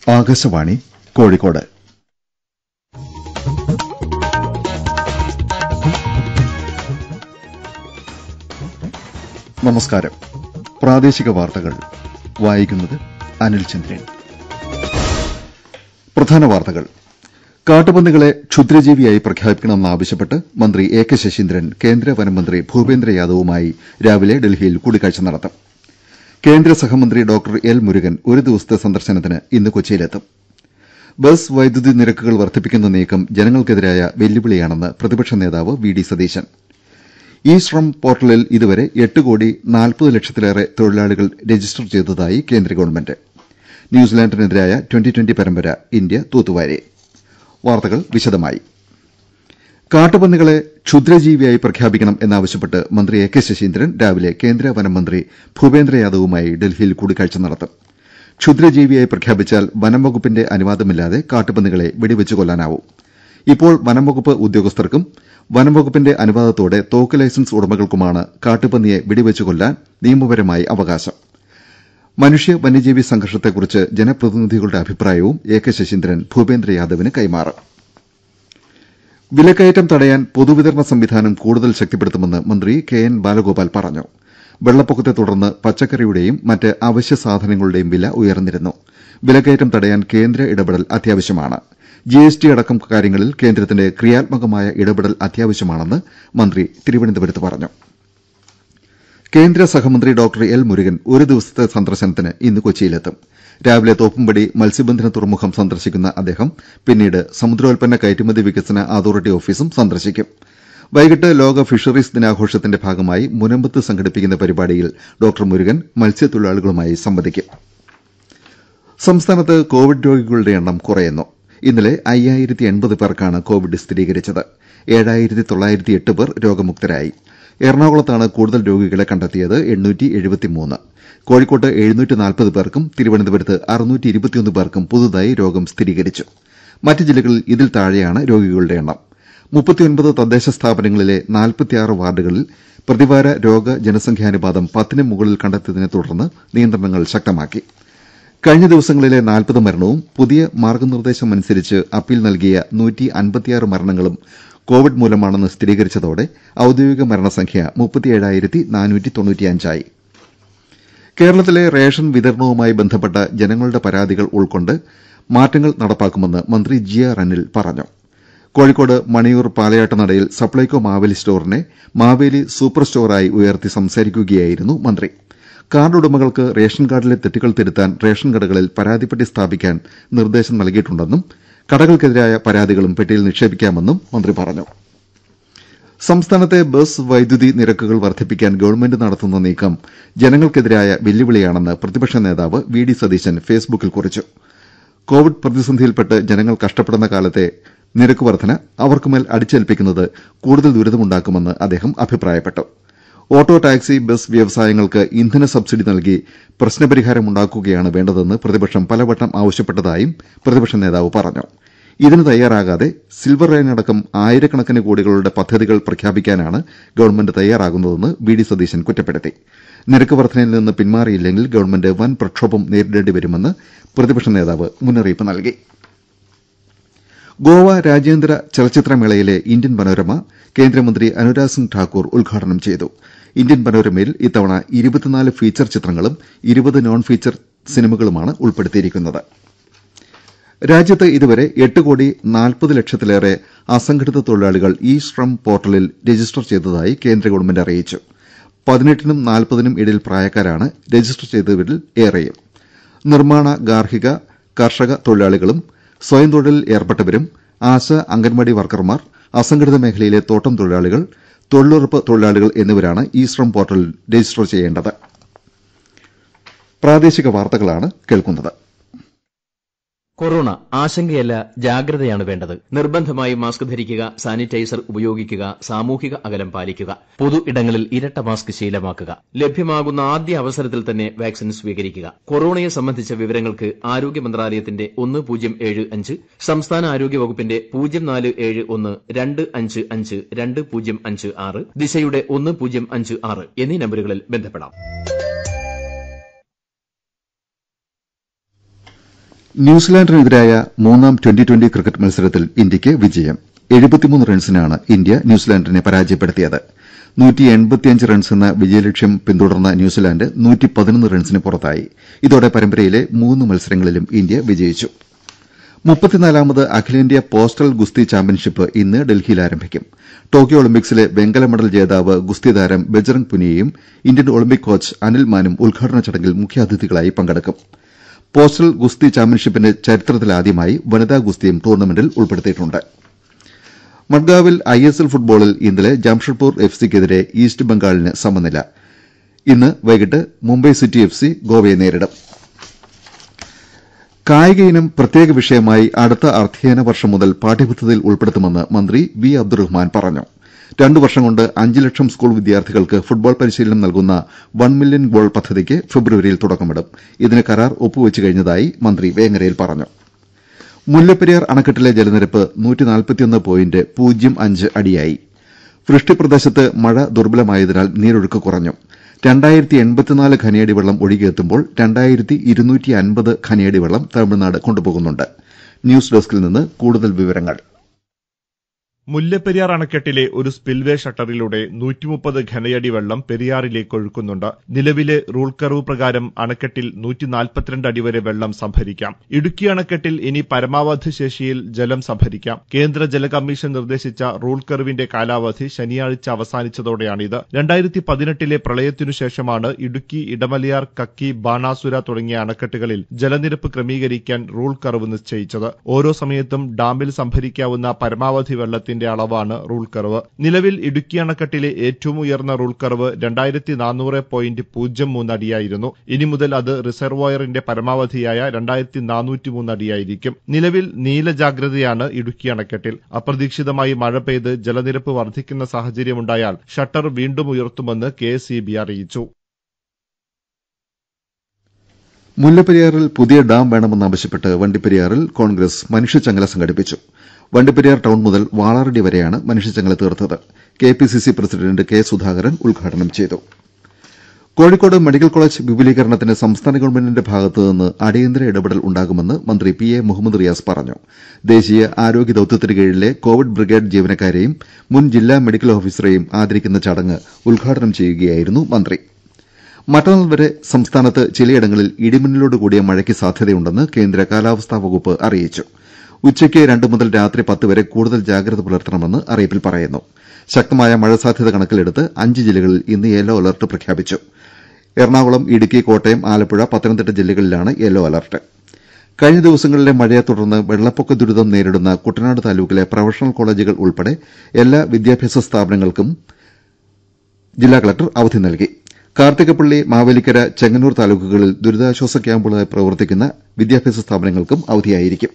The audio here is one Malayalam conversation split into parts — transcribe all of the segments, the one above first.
ആകാശവാണി കോഴിക്കോട് നമസ്കാരം പ്രാദേശിക വാർത്തകൾ വായിക്കുന്നത് അനിൽ ചന്ദ്രൻ പ്രധാന വാർത്തകൾ കാട്ടുപന്നികളെ ക്ഷുദ്രജീവിയായി പ്രഖ്യാപിക്കണമെന്നാവശ്യപ്പെട്ട് മന്ത്രി എ കെ ശശീന്ദ്രൻ കേന്ദ്ര വനംമന്ത്രി ഭൂപേന്ദ്ര യാദവുമായി രാവിലെ ഡൽഹിയിൽ കൂടിക്കാഴ്ച നടത്തും കേന്ദ്ര സഹമന്ത്രി ഡോക്ടർ എൽ മുരുകൻ ഒരു ദിവസത്തെ സന്ദർശനത്തിന് ഇന്ന് കൊച്ചിയിലെത്തും ബസ് വൈദ്യുതി നിരക്കുകൾ വർദ്ധിപ്പിക്കുന്ന നീക്കം ജനങ്ങൾക്കെതിരായ വെല്ലുവിളിയാണെന്ന് പ്രതിപക്ഷ നേതാവ് V D Satheesan E Shram പോർട്ടലിൽ ഇതുവരെ എട്ട് കോടി നാൽപ്പത് ലക്ഷത്തിലേറെ തൊഴിലാളികൾ രജിസ്റ്റർ ചെയ്തതായി കേന്ദ്ര ഗവൺമെന്റ് ന്യൂസിലാൻഡിനെതിരായ ട്വന്റി ട്വന്റി പരമ്പര ഇന്ത്യ തൂത്തുവാരി വാർത്തകൾ വിശദമായി കാട്ടുപന്നികളെ ക്ഷുദ്രജീവിയായി പ്രഖ്യാപിക്കണം എന്നാവശ്യപ്പെട്ട് മന്ത്രി എ കെ ശശീന്ദ്രൻ രാവിലെ കേന്ദ്ര വനംമന്ത്രി ഭൂപേന്ദ്ര യാദവുമായി ഡൽഹിയിൽ കൂടിക്കാഴ്ച നടത്തും ക്ഷുദ്രജീവിയായി പ്രഖ്യാപിച്ചാൽ വനംവകുപ്പിന്റെ അനുവാദമില്ലാതെ കാട്ടുപന്നികളെ വെടിവെച്ച് കൊല്ലാനാവും ഇപ്പോൾ വനംവകുപ്പ് ഉദ്യോഗസ്ഥർക്കും വനംവകുപ്പിന്റെ അനുവാദത്തോടെ തോക്ക് ലൈസൻസ് ഉടമകൾക്കുമാണ് കാട്ടുപന്നിയെ വെടിവെച്ച് കൊല്ലാൻ നിയമപരമായി അവകാശം മനുഷ്യ വന്യജീവി സംഘർഷത്തെക്കുറിച്ച് ജനപ്രതിനിധികളുടെ അഭിപ്രായവും എ കെ ശശീന്ദ്രൻ ഭൂപേന്ദ്ര യാദവിന് കൈമാറും വിലക്കയറ്റം തടയാൻ പൊതുവിതരണ സംവിധാനം കൂടുതൽ ശക്തിപ്പെടുത്തുമെന്ന് മന്ത്രി കെ എൻ ബാലഗോപാൽ പറഞ്ഞു വെള്ളപ്പൊക്കത്തെ തുടർന്ന് പച്ചക്കറിയുടെയും മറ്റ് അവശ്യ സാധനങ്ങളുടെയും വില ഉയർന്നിരുന്നു വിലക്കയറ്റം തടയാൻ കേന്ദ്ര ഇടപെടൽ അത്യാവശ്യമാണ് ജിഎസ്ടി അടക്കം കാര്യങ്ങളിൽ കേന്ദ്രത്തിന്റെ ക്രിയാത്മകമായ ഇടപെടൽ അത്യാവശ്യമാണെന്ന് മന്ത്രി തിരുവനന്തപുരത്ത് പറഞ്ഞു കേന്ദ്ര സഹമന്ത്രി ഡോക്ടർ എൽ മുരുകൻ ഒരു ദിവസത്തെ സന്ദർശനത്തിന് ഇന്ന് കൊച്ചിയിലെത്തും രാവിലെ തോപ്പുംപടി മത്സ്യബന്ധന തുറമുഖം സന്ദർശിക്കുന്ന അദ്ദേഹം പിന്നീട് സമുദ്രോൽപ്പന്ന കയറ്റുമതി വികസന അതോറിറ്റി ഓഫീസും സന്ദർശിക്കും വൈകിട്ട് ലോക ഫിഷറീസ് ദിനാഘോഷത്തിന്റെ ഭാഗമായി മുനമ്പത്ത് സംഘടിപ്പിക്കുന്ന പരിപാടിയിൽ ഡോക്ടർ മുരുകൻ മത്സ്യത്തൊഴിലാളികളുമായി സംവദിക്കും സംസ്ഥാനത്ത് കോവിഡ് രോഗികളുടെ എണ്ണം കുറയുന്നു ഇന്നലെ അയ്യായിരത്തി എൺപത് പേർക്കാണ് കോവിഡ് സ്ഥിരീകരിച്ചത് ഏഴായിരത്തി തൊള്ളായിരത്തി എട്ട് പേർ രോഗമുക്തരായി എറണാകുളത്താണ് കൂടുതൽ രോഗികളെ കണ്ടെത്തിയത് എണ്ണൂറ്റി എഴുപത്തിമൂന്ന് കോഴിക്കോട്ട് എഴുന്നൂറ്റി നാൽപ്പത് പേർക്കും തിരുവനന്തപുരത്ത് അറുന്നൂറ്റി ഇരുപത്തിയൊന്ന് പേർക്കും പുതുതായി രോഗം സ്ഥിരീകരിച്ചു മറ്റ് ജില്ലകളിൽ ഇതിൽ താഴെയാണ് രോഗികളുടെ എണ്ണം മുപ്പത്തിയൊൻപത് തദ്ദേശ സ്ഥാപനങ്ങളിലെ നാൽപ്പത്തിയാറ് വാർഡുകളിൽ പ്രതിവാര രോഗ ജനസംഖ്യാനുപാതം പത്തിന് മുകളിൽ കണ്ടെത്തിയതിനെ തുടർന്ന് നിയന്ത്രണങ്ങൾ ശക്തമാക്കി കഴിഞ്ഞ ദിവസങ്ങളിലെ നാൽപ്പത് മരണവും പുതിയ മാർഗനിർദ്ദേശമനുസരിച്ച് അപ്പീൽ നൽകിയ നൂറ്റി അൻപത്തിയാറ് മരണങ്ങളും കോവിഡ് മൂലമാണെന്ന് സ്ഥിരീകരിച്ചതോടെ ഔദ്യോഗിക മരണസംഖ്യ മുപ്പത്തിയേഴായിരത്തി നാനൂറ്റി തൊണ്ണൂറ്റിയഞ്ചായി കേരളത്തിലെ റേഷൻ വിതരണവുമായി ബന്ധപ്പെട്ട ജനങ്ങളുടെ പരാതികൾ ഉൾക്കൊണ്ട് മാറ്റങ്ങൾ നടപ്പാക്കുമെന്ന് മന്ത്രി ജി ആർ അനിൽ പറഞ്ഞു കോഴിക്കോട് മണിയൂർ പാലയാട്ടുനടയിൽ സപ്ലൈകോ മാവേലി സ്റ്റോറിനെ മാവേലി സൂപ്പർ സ്റ്റോറായി ഉയർത്തി സംസാരിക്കുകയായിരുന്നു മന്ത്രി കാർഡ് ഉടമകൾക്ക് റേഷൻ കാർഡിലെ തെറ്റുകൾ തിരുത്താൻ റേഷൻ കടകളിൽ പരാതിപ്പെട്ടി സ്ഥാപിക്കാൻ നിർദ്ദേശം നൽകിയിട്ടുണ്ടെന്നും കടകൾക്കെതിരായ പരാതികളും പെട്ടിയിൽ നിക്ഷേപിക്കാമെന്നും മന്ത്രി പറഞ്ഞു സംസ്ഥാനത്തെ ബസ് വൈദ്യുതി നിരക്കുകൾ വർദ്ധിപ്പിക്കാൻ ഗവൺമെന്റ് നടത്തുന്ന നീക്കം ജനങ്ങൾക്കെതിരായ വെല്ലുവിളിയാണെന്ന് പ്രതിപക്ഷ നേതാവ് വി ഡി സതീശൻ ഫേസ്ബുക്കിൽ കുറിച്ചു കോവിഡ് പ്രതിസന്ധിയിൽപ്പെട്ട് ജനങ്ങൾ കഷ്ടപ്പെടുന്ന കാലത്തെ നിരക്ക് വർധന അവർക്കുമേൽ അടിച്ചേൽപ്പിക്കുന്നത് കൂടുതൽ ദുരിതമുണ്ടാക്കുമെന്ന് അദ്ദേഹം അഭിപ്രായപ്പെട്ടു ഓട്ടോ ടാക്സി ബസ് വ്യവസായങ്ങൾക്ക് ഇന്ധന സബ്സിഡി നൽകി പ്രശ്നപരിഹാരമുണ്ടാക്കുകയാണ് വേണ്ടതെന്ന് പ്രതിപക്ഷം പലവട്ടം ആവശ്യപ്പെട്ടതായും പ്രതിപക്ഷ നേതാവ് പറഞ്ഞു ഇതിന് തയ്യാറാകാതെ സിൽവർ ലൈൻ അടക്കം ആയിരക്കണക്കിന് കോടികളുടെ പദ്ധതികൾ പ്രഖ്യാപിക്കാനാണ് ഗവൺമെന്റ് തയ്യാറാകുന്നതെന്ന് വി ഡി സതീശൻ കുറ്റപ്പെടുത്തി നിരക്ക് വർധനയിൽ നിന്ന് പിന്മാറിയില്ലെങ്കിൽ ഗവൺമെന്റ് വൻ പ്രക്ഷോഭം നേരിടേണ്ടി വരുമെന്ന് പ്രതിപക്ഷ നേതാവ് മുന്നറിയിപ്പ് നൽകി ഗോവ രാജ്യാന്തര ചലച്ചിത്രമേളയിലെ ഇന്ത്യൻ പനോരമ കേന്ദ്രമന്ത്രി അനുരാഗ് സിംഗ് ഠാക്കൂർ ഉദ്ഘാടനം ചെയ്തു ഇന്ത്യൻ പനോരമയിൽ ഇത്തവണ ഇരുപത്തിനാല് ഫീച്ചർ ചിത്രങ്ങളും ഇരുപത് നോൺ ഫീച്ചർ സിനിമകളുമാണ് ഉൾപ്പെടുത്തിയിരിക്കുന്നത് രാജ്യത്ത് ഇതുവരെ എട്ട് കോടി നാൽപ്പത് ലക്ഷത്തിലേറെ അസംഘടിത തൊഴിലാളികൾ ഇ ശ്രം പോർട്ടലിൽ രജിസ്റ്റർ ചെയ്തതായി കേന്ദ്ര ഗവൺമെന്റ് അറിയിച്ചു പതിനെട്ടിനും നാൽപ്പതിനും ഇടയിൽ പ്രായക്കാരാണ് രജിസ്റ്റർ ചെയ്തവരിൽ ഏറെയും നിർമ്മാണ ഗാർഹിക കർഷക തൊഴിലാളികളും സ്വയം തൊഴിലിൽ ഏർപ്പെട്ടവരും ആശ അംഗൻവാടി വർക്കർമാർ അസംഘടിത മേഖലയിലെ തോട്ടം തൊഴിലാളികൾ തൊഴിലുറപ്പ് തൊഴിലാളികൾ എന്നിവരാണ് ഇ ശ്രം പോർട്ടലിൽ രജിസ്റ്റർ ചെയ്യേണ്ടത് പ്രാദേശിക വാർത്തകളാണ് കേൾക്കുന്നത് കൊറോണ ആശങ്കയല്ല ജാഗ്രതയാണ് വേണ്ടത് നിർബന്ധമായി മാസ്ക് ധരിക്കുക സാനിറ്റൈസർ ഉപയോഗിക്കുക സാമൂഹിക അകലം പാലിക്കുക പൊതു ഇടങ്ങളിൽ ഇരട്ട മാസ്ക് ശീലമാക്കുക ലഭ്യമാകുന്ന ആദ്യ അവസരത്തിൽ തന്നെ വാക്സിൻ സ്വീകരിക്കുക കൊറോണയെ സംബന്ധിച്ച വിവരങ്ങൾക്ക് ആരോഗ്യ മന്ത്രാലയത്തിന്റെ ഒന്ന് പൂജ്യം ഏഴ് അഞ്ച് സംസ്ഥാന ആരോഗ്യ വകുപ്പിന്റെ പൂജ്യം നാല് ഏഴ് ഒന്ന് രണ്ട് അഞ്ച് അഞ്ച് രണ്ട് പൂജ്യം അഞ്ച് ആറ് ദിശയുടെ ഒന്ന് പൂജ്യം അഞ്ച് ആറ് എന്നീ നമ്പറുകളിൽ ബന്ധപ്പെടാം ന്യൂസിലാൻഡിനെതിരായ മൂന്നാം ട്വന്റി ട്വന്റി ക്രിക്കറ്റ് മത്സരത്തിൽ ഇന്ത്യക്ക് വിജയം എഴുപത്തിമൂന്ന് റൺസിനാണ് ഇന്ത്യ ന്യൂസിലാൻഡിനെ പരാജയപ്പെടുത്തിയത് റൺസ് എന്ന വിജയലക്ഷ്യം പിന്തുടർന്ന ന്യൂസിലാന്റ് റൺസിന് പുറത്തായി ഇതോടെ പരമ്പരയിലെ മൂന്ന് മത്സരങ്ങളിലും ഇന്ത്യ വിജയിച്ചു മുപ്പത്തിനാലാമത് അഖിലേന്ത്യാ പോസ്റ്റൽ ഗുസ്തി ചാമ്പ്യൻഷിപ്പ് ഇന്ന് ഡൽഹിയിൽ ആരംഭിക്കും ടോക്കിയോ ഒളിമ്പിക്സിലെ വെങ്കല മെഡൽ ജേതാവ് ഗുസ്തി താരം ബജ്റംഗ് പുനിയയും ഇന്ത്യൻ ഒളിമ്പിക് കോച്ച് അനിൽ മാനും ഉദ്ഘാടന ചടങ്ങിൽ മുഖ്യാതിഥികളായി പങ്കെടുക്കും പോസ്റ്റൽ ഗുസ്തി ചാമ്പ്യൻഷിപ്പിന്റെ ചരിത്രത്തിലാദ്യമായി വനിതാ ഗുസ്തിയും ടൂർണമെന്റിൽ ഉൾപ്പെടുത്തിയിട്ടുണ്ട് മഡ്ഗാവിൽ ഐഎസ്എൽ ഫുട്ബോളിൽ ഇന്നലെ ജംഷഡ്പൂർ എഫ് സിക്കെതിരെ ഈസ്റ്റ് ബംഗാളിന് സമനില ഇന്ന് വൈകിട്ട് മുംബൈ സിറ്റി എഫ് സി ഗോവയെ നേരിടും കായിക ഇനം പ്രത്യേക വിഷയമായി അടുത്ത അധ്യയന വർഷം മുതൽ പാഠ്യപദ്ധതിയിൽ ഉൾപ്പെടുത്തുമെന്ന് മന്ത്രി വി അബ്ദുറഹ്മാൻ പറഞ്ഞു രണ്ടു വർഷം കൊണ്ട് അഞ്ച് ലക്ഷം സ്കൂൾ വിദ്യാർത്ഥികൾക്ക് ഫുട്ബോൾ പരിശീലനം നൽകുന്ന വൺ മില്യൺ ഗോൾ പദ്ധതിക്ക് ഫെബ്രുവരിയിൽ തുടക്കമിടും ഇതിന് കരാർ ഒപ്പുവെച്ചു കഴിഞ്ഞതായി മന്ത്രി വേങ്ങരയിൽ പറഞ്ഞു മുല്ലപ്പെരിയാർ അണക്കെട്ടിലെ ജലനിരപ്പ് പോയിന്റ് പൂജ്യം അഞ്ച് അടിയായി വൃഷ്ടിപ്രദേശത്ത് മഴ ദുർബലമായതിനാൽ നീരൊഴുക്ക് കുറഞ്ഞു രണ്ടായിരത്തി എൺപത്തിനാല് ഖനിയടി വെള്ളം ഒഴുകിയെത്തുമ്പോൾ രണ്ടായിരത്തി ഇരുന്നൂറ്റി അൻപത് ഖനിയടി വെള്ളം തമിഴ്നാട് കൊണ്ടുപോകുന്നുണ്ട് ന്യൂസ് ഡെസ്കിൽ നിന്ന് കൂടുതൽ വിവരങ്ങൾ മുല്ലപ്പെരിയാർ അണക്കെട്ടിലെ ഒരു സ്പിൽവേ ഷട്ടറിലൂടെ നൂറ്റിമുപ്പത് ഘനയടി വെള്ളം പെരിയാറിലേക്ക് ഒഴുക്കുന്നുണ്ട് നിലവിലെ റൂൾ കർവ് പ്രകാരം അണക്കെട്ടിൽ നൂറ്റിനാൽപ്പത്തിരണ്ട് അടി വരെ വെള്ളം സംഭരിക്കാം ഇടുക്കി അണക്കെട്ടിൽ ഇനി പരമാവധി ശേഷിയിൽ ജലം സംഭരിക്കാം കേന്ദ്ര ജല കമ്മീഷൻ നിർദ്ദേശിച്ച റൂൾ കർവിന്റെ കാലാവധി ശനിയാഴ്ച അവസാനിച്ചതോടെയാണിത് രണ്ടായിരത്തി പതിനെട്ടിലെ പ്രളയത്തിനു ശേഷമാണ് ഇടുക്കി ഇടമലയാർ കക്കി ബാണാസുര തുടങ്ങിയ അണക്കെട്ടുകളിൽ ജലനിരപ്പ് ക്രമീകരിക്കാൻ റൂൾ കർവ് നിശ്ചയിച്ചത് ഓരോ സമയത്തും ഡാമിൽ സംഭരിക്കാവുന്ന പരമാവധി വെള്ളത്തിന്റെ അളവാണ് റൂൾ കർവ് നിലവിൽ ഇടുക്കി അണക്കെട്ടിലെ ഏറ്റവും ഉയർന്ന റൂൾ കർവ് രണ്ടായിരത്തി നാനൂറ് പോയിന്റ് പൂജ്യം മൂന്ന് അടിയായിരുന്നു ഇനി മുതൽ അത് റിസർവോയറിന്റെ പരമാവധിയായ രണ്ടായിരത്തി നാനൂറ്റി മൂന്ന് അടിയായിരിക്കും നിലവിൽ നീല ജാഗ്രതയാണ് ഇടുക്കി അണക്കെട്ടിൽ അപ്രതീക്ഷിതമായി മഴ പെയ്ത് ജലനിരപ്പ് വർദ്ധിക്കുന്ന സാഹചര്യമുണ്ടായാൽ ഷട്ടർ വീണ്ടും ഉയർത്തുമെന്ന് കെ അറിയിച്ചു മുല്ലപ്പെരിയാറിൽ പുതിയ ഡാം വേണമെന്നാവശ്യപ്പെട്ട് വണ്ടിപ്പെരിയാറിൽ കോൺഗ്രസ് മനുഷ്യച്ചങ്ങല സംഘടിപ്പിച്ചു വണ്ടിപ്പെരിയാർ ടൌൺ മുതൽ വാളാറടി വരെയാണ് മനുഷ്യച്ചങ്ങല തീർത്തത് കെപിസിസി പ്രസിഡന്റ് കെ സുധാകരൻ ഉദ്ഘാടനം ചെയ്തു കോഴിക്കോട് മെഡിക്കൽ കോളേജ് വിപുലീകരണത്തിന് സംസ്ഥാന ഗവൺമെന്റിന്റെ ഭാഗത്തുനിന്ന് അടിയന്തര ഇടപെടൽ ഉണ്ടാകുമെന്ന് മന്ത്രി പി എ മുഹമ്മദ് റിയാസ് പറഞ്ഞു ദേശീയ ആരോഗ്യ ദൌത്യത്തിന് കീഴിലെ കോവിഡ് ബ്രിഗേഡ് ജീവനക്കാരെയും മുൻ ജില്ലാ മെഡിക്കൽ ഓഫീസറെയും ആദരിക്കുന്ന ചടങ്ങ് ഉദ്ഘാടനം ചെയ്യുകയായിരുന്നു മന്ത്രി മറ്റന്നാൾ വരെ സംസ്ഥാനത്ത് ചിലയിടങ്ങളിൽ ഇടിമിന്നലോട് കൂടിയ മഴയ്ക്ക് സാധ്യതയുണ്ടെന്ന് കേന്ദ്ര കാലാവസ്ഥാ വകുപ്പ് അറിയിച്ചു ഉച്ചയ്ക്ക് രണ്ട് മുതൽ രാത്രി പത്ത് വരെ കൂടുതൽ ജാഗ്രത പുലർത്തണമെന്ന് അറിയിപ്പിൽ പറയുന്നു ശക്തമായ മഴ സാധ്യത കണക്കിലെടുത്ത് അഞ്ച് ജില്ലകളിൽ ഇന്ന് യെല്ലോ അലർട്ട് പ്രഖ്യാപിച്ചു എറണാകുളം ഇടുക്കി കോട്ടയം ആലപ്പുഴ പത്തനംതിട്ട ജില്ലകളിലാണ് യെല്ലോ അലർട്ട് കഴിഞ്ഞ ദിവസങ്ങളിലെ മഴയെ തുടർന്ന് വെള്ളപ്പൊക്ക ദുരിതം നേരിടുന്ന കുട്ടനാട് താലൂക്കിലെ പ്രൊഫഷണൽ കോളേജുകൾ ഉൾപ്പെടെ എല്ലാ വിദ്യാഭ്യാസ സ്ഥാപനങ്ങൾക്കും ജില്ലാ കളക്ടർ അവധി നൽകി കാർത്തികപ്പള്ളി മാവേലിക്കര ചെങ്ങന്നൂർ താലൂക്കുകളിൽ ദുരിതാശ്വാസ ക്യാമ്പുകളായി പ്രവർത്തിക്കുന്ന വിദ്യാഭ്യാസ സ്ഥാപനങ്ങൾക്കും അവധിയായിരിക്കും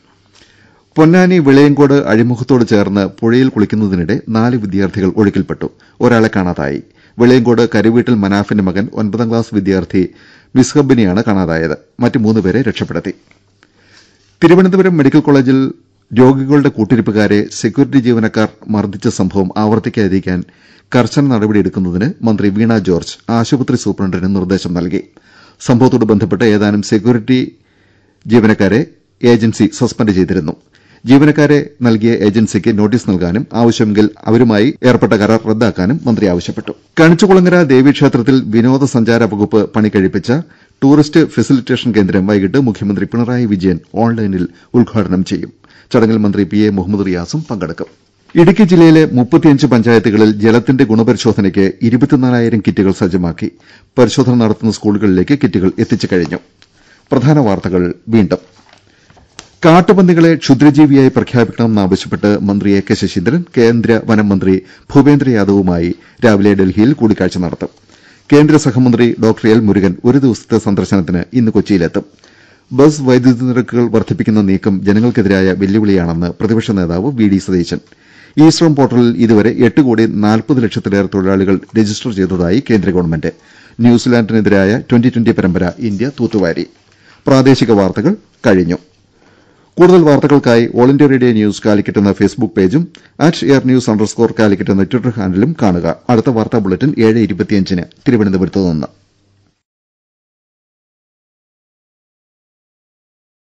പൊന്നാനി വെളിയങ്കോട് അഴിമുഖത്തോട് ചേർന്ന് പുഴയിൽ കുളിക്കുന്നതിനിടെ നാല് വിദ്യാർത്ഥികൾ ഒഴുക്കിൽപ്പെട്ടു ഒരാളെ കാണാതായി വെളിയങ്കോട് കരുവീട്ടിൽ മനാഫിന്റെ മകൻ ഒൻപതാം ക്ലാസ് വിദ്യാർത്ഥി മിസ്ഹബിനെയാണ് കാണാതായത് മറ്റ് മൂന്നുപേരെ രക്ഷപ്പെടുത്തി തിരുവനന്തപുരം മെഡിക്കൽ കോളേജിൽ രോഗികളുടെ കൂട്ടിരിപ്പുകാരെ സെക്യൂരിറ്റി ജീവനക്കാർ മർദ്ദിച്ച സംഭവം ആവർത്തിക്കാതിരിക്കാൻ കർശന നടപടിയെടുക്കുന്നതിന് മന്ത്രി വീണ ജോർജ് ആശുപത്രി സൂപ്രണ്ടിന് നിർദ്ദേശം നൽകി സംഭവത്തോട് ബന്ധപ്പെട്ട് ഏതാനും സെക്യൂരിറ്റി ജീവനക്കാരെ ഏജൻസി സസ്പെൻഡ് ചെയ്തിരുന്നു ജീവനക്കാരെ നൽകിയ ഏജൻസിക്ക് നോട്ടീസ് നൽകാനും ആവശ്യമെങ്കിൽ അവരുമായി ഏർപ്പെട്ട കരാർ റദ്ദാക്കാനും മന്ത്രി ആവശ്യപ്പെട്ടു കണിച്ചുകുളങ്ങര ദേവീക്ഷേത്രത്തിൽ വിനോദസഞ്ചാര വകുപ്പ് പണി കഴിപ്പിച്ച ടൂറിസ്റ്റ് ഫെസിലിറ്റേഷൻ കേന്ദ്രം വൈകിട്ട് മുഖ്യമന്ത്രി പിണറായി വിജയൻ ഓൺലൈനിൽ ഉദ്ഘാടനം ചെയ്യും ചടങ്ങിൽ മന്ത്രി പി എ മുഹമ്മദ് റിയാസും പങ്കെടുക്കും ഇടുക്കി ജില്ലയിലെ മുപ്പത്തിയഞ്ച് പഞ്ചായത്തുകളിൽ ജലത്തിന്റെ ഗുണപരിശോധനയ്ക്ക് ഇരുപത്തിനാലായിരം കിറ്റുകൾ സജ്ജമാക്കി പരിശോധന നടത്തുന്ന സ്കൂളുകളിലേക്ക് കിറ്റുകൾ എത്തിച്ചു കഴിഞ്ഞു പ്രധാന വാർത്തകൾ വീണ്ടും കാട്ടുപന്നികളെ ക്ഷുദ്രജീവിയായി പ്രഖ്യാപിക്കണമെന്നാവശ്യപ്പെട്ട് മന്ത്രി എ കെ ശശീന്ദ്രൻ കേന്ദ്ര വനം മന്ത്രി ഭൂപേന്ദ്ര യാദവുമായി രാവിലെ ഡൽഹിയിൽ കൂടിക്കാഴ്ച നടത്തും കേന്ദ്ര സഹമന്ത്രി ഡോക്ടർ എൽ മുരുകൻ ഒരു ദിവസത്തെ സന്ദർശനത്തിന് ഇന്ന് കൊച്ചിയിലെത്തും ബസ് വൈദ്യുതി നിരക്കുകൾ വർദ്ധിപ്പിക്കുന്ന നീക്കം ജനങ്ങൾക്കെതിരായ വെല്ലുവിളിയാണെന്ന് പ്രതിപക്ഷ നേതാവ് V D Satheesan E Shram പോർട്ടലിൽ ഇതുവരെ എട്ട് കോടി നാൽപ്പത് ലക്ഷത്തിലേറെ തൊഴിലാളികൾ രജിസ്റ്റർ ചെയ്തതായി കേന്ദ്ര ഗവൺമെന്റ് ന്യൂസിലാൻഡിനെതിരായ ട്വന്റി ട്വന്റി പരമ്പര ഇന്ത്യ തൂത്തുവാരി പ്രാദേശിക വാർത്തകൾ കഴിഞ്ഞു കൂടുതൽ വാർത്തകൾക്കായി All India Radio News Calicut എന്ന ഫേസ്ബുക്ക് പേജും at air news underscore Calicut എന്ന ട്വിറ്റർ ഹാൻഡിലും കാണുക അടുത്ത വാർത്താ ബുള്ളറ്റിൻ ഏഴ് ഇരുപത്തിയഞ്ചിന് തിരുവനന്തപുരത്ത് നിന്ന്